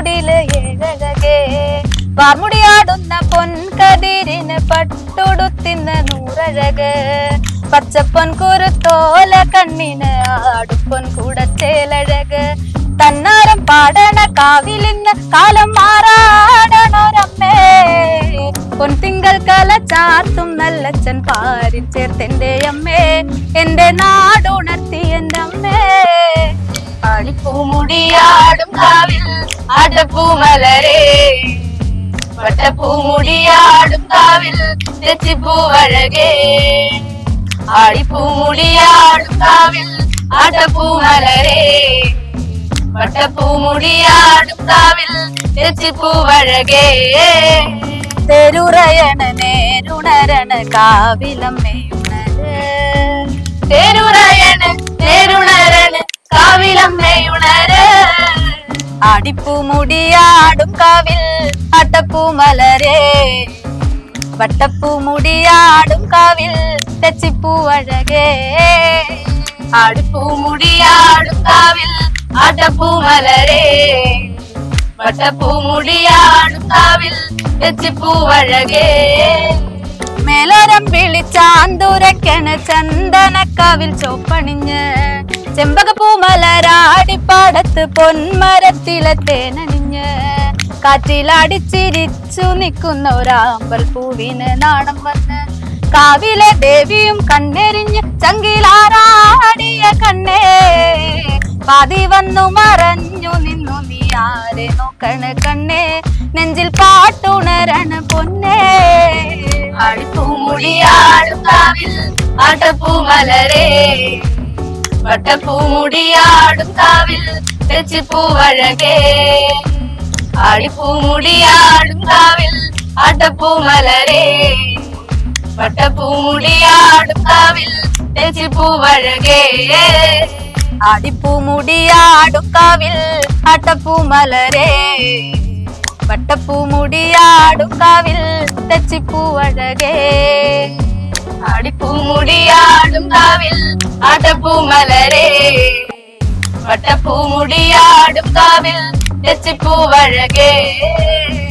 കുടില് ഏഴഴകേ വാർമുടിയാടുന്ന പൊൻകതിരിന് പട്ടുടുത്തിന്ന് നൂറഴക് പച്ചപ്പൊൻ കുരുത്തോല കണ്ണിന് ആടുപ്പൊൻ കൂടച്ചേലഴക് തന്നാരം പാടണ കാവിലിന്ന് കാലം മാറാടണോരമ്മേ പൊൻതിങ്കൾ കല ചാർത്തും നല്ലച്ചൻ പാരിൽ ചേർത്തെന്റെ അമ്മേ എന്റെ നാടുണർത്തി എന്റെ അമ്മേ ആടിപ്പൂമുടിയാടും കാവിൽ ആട്ടപ്പൂമലരേ വട്ടപ്പൂമുടിയാടും കാവിൽ തെച്ചിപ്പൂവഴകേ ആടിപ്പൂമുടിയാടും കാവിൽ ആട്ടപ്പൂമലരേ വട്ടപ്പൂമുടിയാടും കാവിൽ തെച്ചിപ്പൂവഴകേ തെരുറയണ നേരുണരണ കാവിലമ്മയുണര് തേരുറയണ് തേരുണരണ് കാവിലമ്മയുണര് ആടിപ്പൂമുടിയാടും കാവിൽ അട്ടപ്പൂമലരേ വട്ടപ്പൂമുടിയാടും കാവിൽ തെച്ചിപ്പൂവഴകേ ആടിപ്പൂമുടിയാടും കാവിൽ ആട്ടപ്പൂമലരേ വട്ടപ്പൂമുടിയാടും കാവിൽ തെച്ചിപ്പൂവഴകേ മേലരം വിളിച്ചാന്തുരക്കണ ചന്ദനക്കാവിൽ ചോപ്പണിഞ്ഞ് ചെമ്പകപ്പൂമലരാടിപ്പാടത്ത് പൊന്മരത്തിലെ തേനണിഞ്ഞ് കാറ്റിലടിച്ചിരിച്ചു നിൽക്കുന്ന ഒരാമ്പൽ പൂവിന് നാണം വന്ന് കാവിലെ ദേവിയും കണ്ണെരിഞ്ഞ് ചങ്കിലാറാടിയ കണ്ണേ പാതി വന്നു മറഞ്ഞു നിന്നു നീ ആരെ നോക്കണ കണ്ണേ നെഞ്ചിൽ പാട്ടുണരണ പൊന്നേ ആടിപ്പൂമുടിയാടും കാവിൽ ആട്ടപ്പൂമലരേ വട്ടപ്പൂമുടിയാടും കാവിൽ തെച്ചിപ്പൂവഴകേ ആടിപ്പൂമുടിയാടും കാവിൽ ആട്ടപ്പൂമലരേ വട്ടപ്പൂമുടിയാടും കാവിൽ തെച്ചിപ്പൂവഴകേ ആടിപ്പൂമുടിയാടും കാവിൽ ആട്ടപ്പൂമലരേ വട്ടപ്പൂമുടിയാടും കാവിൽ തെച്ചിപ്പൂവഴകേ ആടിപ്പൂമുടിയാടും കാവിൽ ആട്ടപ്പൂമലരേ വട്ടപ്പൂമുടിയാടും കാവിൽ തെച്ചിപ്പൂവഴകേ